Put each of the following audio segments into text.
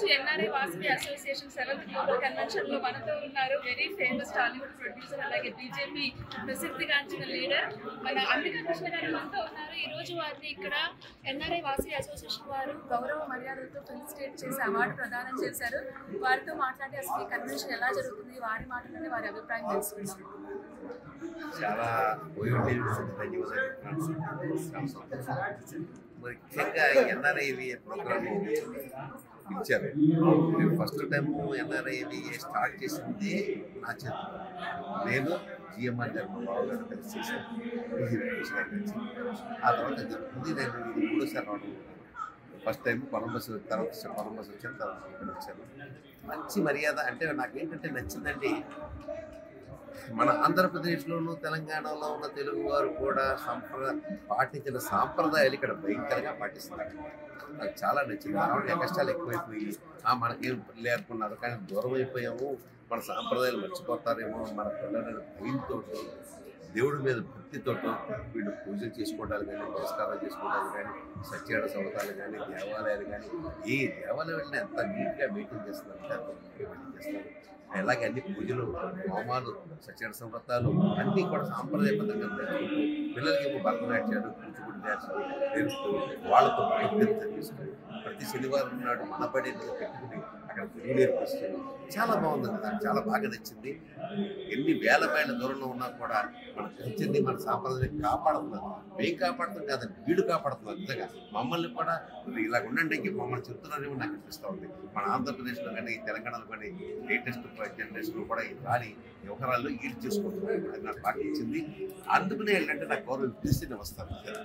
NRI Vasavi association seventh global convention లో మనతో ఉన్నారు వెరీ ఫేమస్ టాలీవుడ్ ప్రొడ్యూసర్ అలాగే బీజేపీ ప్రసిద్ధిగాంచిన లీడర్ మన అంబికా కృష్ణ గారు మనతో ఉన్నారు ఈ రోజు వారిని ఇక్కడ ఎన్ఆర్ఐ వాసవి అసోసియేషన్ వారు గౌరవ మర్యాదలతో ఫెలిసిటేట్ చేసి అవార్డు ప్రదానం చేశారు వారితో మాట్లాడి అసలు ఈ కన్వెన్షన్ ఎలా జరుగుతుంది వారి మాటలోనే వారి అభిప్రాయం తెలుసుకుందాం చాలా వయోడేవిడ్స్కి ధన్యవాదాలు చెప్తున్నాను. చాలా సంతోషం. ముఖ్యంగా ఎన్ఆర్ఐవి ప్రోగ్రామ్ ఇచ్చారు నేను ఫస్ట్ టైం ఎన్ఆర్ఐవి స్టార్ట్ చేసింది నా చేతి నేను జిఎంఆర్ గారు మా బావ గారు కలిసి చేశాను ఈ వెంకటేష్ గారు కలిసి. ఆ తర్వాత జరుగుతుంది నేను ఇది మూడోసారి రావడం ఫస్ట్ టైం కొలంబస్ తర్వాత కొలంబస్ వచ్చాను తర్వాత ఇక్కడ వచ్చాను మంచి మర్యాద అంటే నాకేంటంటే నచ్చిందండి మన ఆంధ్రప్రదేశ్లోను తెలంగాణలో ఉన్న తెలుగు వారు కూడా సంప్రదాయ పాటించిన సాంప్రదాయాలు ఇక్కడ భయంకరంగా పాటిస్తున్నారు నాకు చాలా నచ్చింది కాబట్టి కష్టాలు ఎక్కువైపోయి ఆ మనకేం లేకున్నారు కానీ దూరం అయిపోయాము మన సాంప్రదాయాలు మర్చిపోతారేమో మన పిల్లల భయంతో దేవుడి మీద భక్తితో వీళ్ళు పూజలు చేసుకోవడాలు కానీ నమస్కారాలు చేసుకోవడాలు కానీ సత్యాడ సవతాలు కానీ దేవాలయాలు కానీ ఏ దేవాలయం వెళ్ళినా ఎంత నీట్గా మెయింటైన్ చేస్తున్నారు అంటే అంత నీట్గా మెయింటైన్ చేస్తున్నారు అలాగే అన్ని పూజలు హోమాలు సత్యాడ సంవ్రతాలు అన్నీ కూడా సాంప్రదాయబద్ధంగా నేర్చుకుంటూ పిల్లలకి ఏమో భరతనాట్యాలు కూచిపూడి డ్యాన్సులు నేర్పుతూ వాళ్ళతో భక్తిని చదివిస్తూ ప్రతి శనివారం నాడు మనబడి పెట్టుకుని అక్కడ తెలుగు నేర్పిస్తూ చాలా బాగుంది కదా చాలా బాగా నచ్చింది ఎన్ని వేల మైళ్ళ దూరంలో ఉన్నా కూడా మన కల్చర్ని మన సాంప్రదాయాన్ని కాపాడుతున్నారు మేము కాపాడుతాం కాదండి వీడు కాపాడుతున్నారు నిజంగా మమ్మల్ని కూడా ఇలా ఉండండి ఇంక మమ్మల్ని చెప్తున్నారేమో నాకు అనిపిస్తూ ఉంది మన ఆంధ్రప్రదేశ్లో కానీ తెలంగాణలో కానీ లేటెస్ట్ జనరేషన్లో కూడా ఈ రాని వ్యవహారాల్లో ఈడ్ చేసుకుంటున్నారు అది నాకు బాగా ఇచ్చింది అందుకనే ఏంటంటే నాకు గౌరవం ఇప్పిస్తే నేను వస్తాను చాలా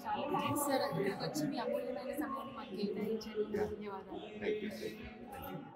థ్యాంక్స్ సార్ ఇక్కడికి వచ్చి మీ అమూల్యమైన సమయాన్ని మాకు కేటాయించారు ధన్యవాదాలు థ్యాంక్ యూ